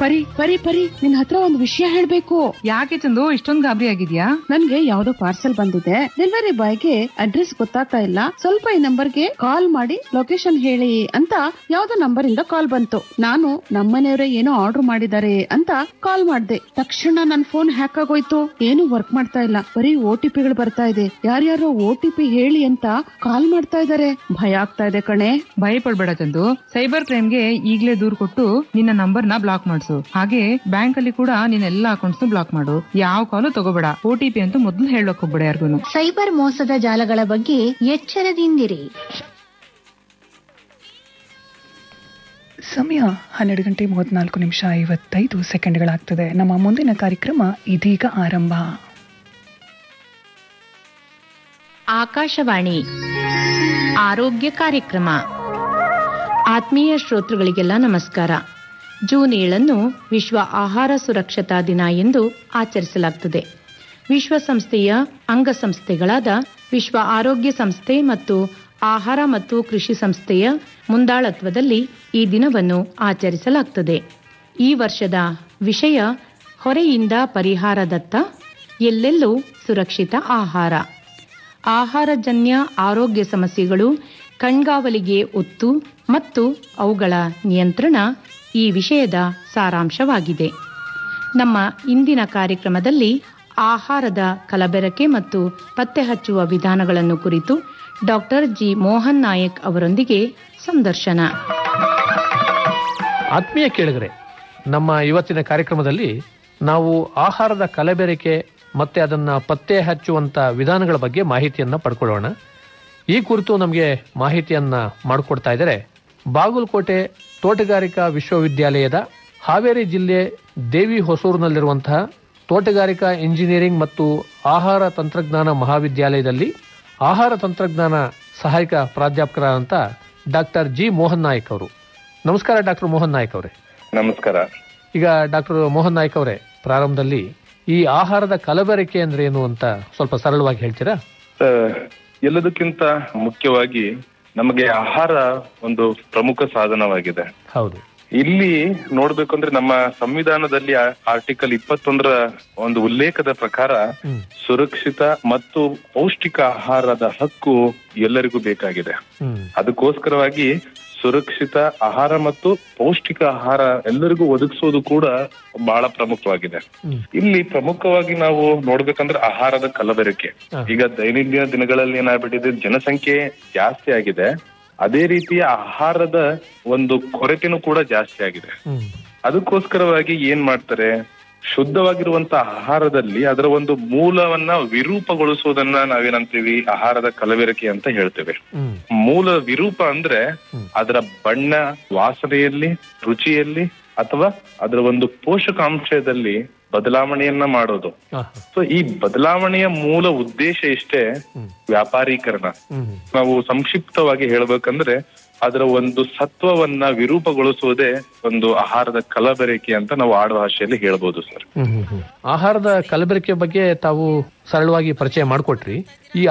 ಪರಿ ಪರಿ ಪರಿ ನಿನ್ ಹತ್ರ ಒಂದು ವಿಷಯ ಹೇಳ್ಬೇಕು ಯಾಕೆ ಚಂದು ಇಷ್ಟೊಂದು ಗಾಬರಿ ಆಗಿದ್ಯಾ ನನ್ಗೆ ಯಾವ್ದೋ ಪಾರ್ಸೆಲ್ ಬಂದಿದೆ ಡೆಲಿವರಿ ಬಾಯ್ಗೆ ಅಡ್ರೆಸ್ ಗೊತ್ತಾಗ್ತಾ ಇಲ್ಲ ಸ್ವಲ್ಪ ಈ ನಂಬರ್ಗೆ ಕಾಲ್ ಮಾಡಿ ಲೊಕೇಶನ್ ಹೇಳಿ ಅಂತ ಯಾವ್ದೋ ನಂಬರ್ ಇಂದ ಕಾಲ್ ಬಂತು ನಾನು ನಮ್ಮನೆಯವರೇ ಏನೋ ಆರ್ಡರ್ ಮಾಡಿದ್ದಾರೆ ಅಂತ ಕಾಲ್ ಮಾಡ್ದೆ ತಕ್ಷಣ ನನ್ ಫೋನ್ ಹ್ಯಾಕ್ ಆಗೋಯ್ತು ಏನು ವರ್ಕ್ ಮಾಡ್ತಾ ಇಲ್ಲ ಬರೀ ಓ ಟಿ ಪಿಗಳು ಬರ್ತಾ ಇದೆ ಯಾರ್ಯಾರೋ ಓ ಟಿ ಪಿ ಹೇಳಿ ಅಂತ ಕಾಲ್ ಮಾಡ್ತಾ ಇದಾರೆ ಭಯ ಆಗ್ತಾ ಇದೆ ಕಣೆ ಭಯ ಪಡ್ಬೇಡ ಚಂದು ಸೈಬರ್ ಕ್ರೈಮ್ಗೆ ಈಗ್ಲೇ ದೂರ್ ಕೊಟ್ಟು ನಿನ್ನ ನಂಬರ್ ನ ಬ್ಲಾಕ್ ಮಾಡಿಸು ಹಾಗೆ ಬ್ಯಾಂಕ್ ಅಲ್ಲಿ ಕೂಡ ನಿನ್ನ ಎಲ್ಲಾ ಅಕೌಂಟ್ಸ್ ಬ್ಲಾಕ್ ಮಾಡು ಯಾವ ಕಾಲು ತಗೋಬೇಡ ಒ ಟಿ ಪಿ ಅಂತೂ ಮೊದ್ಲು ಹೇಳಕ್ ಹೋಗ್ಬೇಡ ಯಾರಿಗೂ ಸೈಬರ್ ಮೋಸದ ಜಾಲಗಳ ಬಗ್ಗೆ ಎಚ್ಚರದಿಂದಿರಿ ಸಮಯ ಹನ್ನೆರಡು ಗಂಟೆ ಮೂವತ್ನಾಲ್ಕು ನಿಮಿಷ ಐವತ್ತೈದು ಸೆಕೆಂಡ್ಗಳಾಗ್ತದೆ ನಮ್ಮ ಮುಂದಿನ ಕಾರ್ಯಕ್ರಮ ಇದೀಗ ಆರಂಭ ಆಕಾಶವಾಣಿ ಆರೋಗ್ಯ ಕಾರ್ಯಕ್ರಮ ಆತ್ಮೀಯ ಶ್ರೋತೃಗಳಿಗೆಲ್ಲ ನಮಸ್ಕಾರ ಜೂನ್ ಏಳನ್ನು ವಿಶ್ವ ಆಹಾರ ಸುರಕ್ಷತಾ ದಿನ ಎಂದು ಆಚರಿಸಲಾಗುತ್ತದೆ ವಿಶ್ವಸಂಸ್ಥೆಯ ಅಂಗಸಂಸ್ಥೆಗಳಾದ ವಿಶ್ವ ಆರೋಗ್ಯ ಸಂಸ್ಥೆ ಮತ್ತು ಆಹಾರ ಮತ್ತು ಕೃಷಿ ಸಂಸ್ಥೆಯ ಮುಂದಾಳತ್ವದಲ್ಲಿ ಈ ದಿನವನ್ನು ಆಚರಿಸಲಾಗುತ್ತದೆ ಈ ವರ್ಷದ ವಿಷಯ ಹೊರೆಯಿಂದ ಪರಿಹಾರದತ್ತ ಎಲ್ಲೆಲ್ಲೂ ಸುರಕ್ಷಿತ ಆಹಾರ ಆಹಾರಜನ್ಯ ಆರೋಗ್ಯ ಸಮಸ್ಯೆಗಳು ಕಣ್ಗಾವಲಿಗೆ ಒತ್ತು ಮತ್ತು ಅವುಗಳ ನಿಯಂತ್ರಣ ಈ ವಿಷಯದ ಸಾರಾಂಶವಾಗಿದೆ ನಮ್ಮ ಇಂದಿನ ಕಾರ್ಯಕ್ರಮದಲ್ಲಿ ಆಹಾರದ ಕಲಬೆರಕೆ ಮತ್ತು ಪತ್ತೆ ಹಚ್ಚುವ ವಿಧಾನಗಳನ್ನು ಕುರಿತು ಡಾಕ್ಟರ್ ಜಿ ಮೋಹನ್ ನಾಯಕ್ ಅವರೊಂದಿಗೆ ಸಂದರ್ಶನ ಆತ್ಮೀಯ ಕೇಳಿದರೆ ನಮ್ಮ ಇವತ್ತಿನ ಕಾರ್ಯಕ್ರಮದಲ್ಲಿ ನಾವು ಆಹಾರದ ಕಲಬೆರಕೆ ಮತ್ತೆ ಅದನ್ನ ಪತ್ತೆ ಹಚ್ಚುವಂತ ವಿಧಾನಗಳ ಬಗ್ಗೆ ಮಾಹಿತಿಯನ್ನ ಪಡ್ಕೊಳ್ಳೋಣ ಈ ಕುರಿತು ನಮಗೆ ಮಾಹಿತಿಯನ್ನ ಮಾಡಿಕೊಡ್ತಾ ಇದ್ದಾರೆ ಬಾಗಲಕೋಟೆ ತೋಟಗಾರಿಕಾ ವಿಶ್ವವಿದ್ಯಾಲಯದ ಹಾವೇರಿ ಜಿಲ್ಲೆ ದೇವಿ ಹೊಸೂರಿನಲ್ಲಿರುವಂತಹ ತೋಟಗಾರಿಕಾ ಇಂಜಿನಿಯರಿಂಗ್ ಮತ್ತು ಆಹಾರ ತಂತ್ರಜ್ಞಾನ ಮಹಾವಿದ್ಯಾಲಯದಲ್ಲಿ ಆಹಾರ ತಂತ್ರಜ್ಞಾನ ಸಹಾಯಕ ಪ್ರಾಧ್ಯಾಪಕರಾದಂಥ ಡಾಕ್ಟರ್ ಜಿ ಮೋಹನ್ ನಾಯಕ್ ಅವರು ನಮಸ್ಕಾರ ಡಾಕ್ಟರ್ ಮೋಹನ್ ನಾಯಕ್ ಅವರೇ ನಮಸ್ಕಾರ ಈಗ ಡಾಕ್ಟರ್ ಮೋಹನ್ ನಾಯ್ಕ್ ಅವರೇ ಪ್ರಾರಂಭದಲ್ಲಿ ಈ ಆಹಾರದ ಕಲಬೆರಕೆ ಅಂದ್ರೆ ಏನು ಅಂತ ಸ್ವಲ್ಪ ಸರಳವಾಗಿ ಹೇಳ್ತೀರಾ ಆ, ಎಲ್ಲದಕ್ಕಿಂತ ಮುಖ್ಯವಾಗಿ ನಮಗೆ ಆಹಾರ ಒಂದು ಪ್ರಮುಖ ಸಾಧನವಾಗಿದೆ ಹೌದು ಇಲ್ಲಿ ನೋಡ್ಬೇಕಂದ್ರೆ ನಮ್ಮ ಸಂವಿಧಾನದಲ್ಲಿ ಆರ್ಟಿಕಲ್ ಇಪ್ಪತ್ತೊಂದರ ಒಂದು ಉಲ್ಲೇಖದ ಪ್ರಕಾರ ಹ್ಮ್. ಸುರಕ್ಷಿತ ಮತ್ತು ಪೌಷ್ಟಿಕ ಆಹಾರದ ಹಕ್ಕು ಎಲ್ಲರಿಗೂ ಬೇಕಾಗಿದೆ ಹ್ಮ್ ಅದಕ್ಕೋಸ್ಕರವಾಗಿ ಸುರಕ್ಷಿತ ಆಹಾರ ಮತ್ತು ಪೌಷ್ಟಿಕ ಆಹಾರ ಎಲ್ಲರಿಗೂ ಒದಗಿಸೋದು ಕೂಡ ಬಹಳ ಪ್ರಮುಖವಾಗಿದೆ ಹ್ಮ್. ಇಲ್ಲಿ ಪ್ರಮುಖವಾಗಿ ನಾವು ನೋಡ್ಬೇಕಂದ್ರೆ ಆಹಾರದ ಕಲಬೆರಕೆ ಹ. ಈಗ ದೈನಂದಿನ ದಿನಗಳಲ್ಲಿ ಏನಾಗ್ಬಿಟ್ಟಿದೆ ಜನಸಂಖ್ಯೆ ಜಾಸ್ತಿ ಆಗಿದೆ ಅದೇ ರೀತಿಯ ಆಹಾರದ ಒಂದು ಕೊರತೆನೂ ಕೂಡ ಜಾಸ್ತಿ ಆಗಿದೆ ಹ್ಮ್ ಅದಕ್ಕೋಸ್ಕರವಾಗಿ ಏನ್ ಮಾಡ್ತಾರೆ ಶುದ್ಧವಾಗಿರುವಂತ ಆಹಾರದಲ್ಲಿ ಅದರ ಒಂದು ಮೂಲವನ್ನ ವಿರೂಪಗೊಳಿಸೋದನ್ನ ನಾವೇನಂತೀವಿ ಆಹಾರದ ಕಲಬೆರಕೆ ಅಂತ ಹೇಳ್ತೇವೆ ಹ್ಮ್ ಮೂಲ ವಿರೂಪ ಅಂದ್ರೆ ಅದರ ಬಣ್ಣ ವಾಸನೆಯಲ್ಲಿ ರುಚಿಯಲ್ಲಿ ಅಥವಾ ಅದರ ಒಂದು ಪೋಷಕಾಂಶದಲ್ಲಿ ಬದಲಾವಣೆಯನ್ನ ಮಾಡೋದು ಆಹಾ. ಸೊ ಈ ಬದಲಾವಣೆಯ ಮೂಲ ಉದ್ದೇಶ ಇಷ್ಟೇ ವ್ಯಾಪಾರೀಕರಣ ಹ್ಮ್ ನಾವು ಸಂಕ್ಷಿಪ್ತವಾಗಿ ಹೇಳ್ಬೇಕಂದ್ರೆ ಅದರ ಒಂದು ಸತ್ವವನ್ನ ವಿರೂಪಗೊಳಿಸುವುದೇ ಒಂದು ಆಹಾರದ ಕಲಬೆರಕೆ ಅಂತ ನಾವು ಆಡು ಭಾಷೆಯಲ್ಲಿ ಹೇಳ್ಬೋದು ಸರ್ ಹ್ಮ್ ಹ್ಮ್ ಹ್ಮ್. ಆಹಾರದ ಕಲಬೆರಕೆ ಬಗ್ಗೆ ತಾವು ಸರಳವಾಗಿ ಪರಿಚಯ ಮಾಡಿಕೊಟ್ರಿ ಈ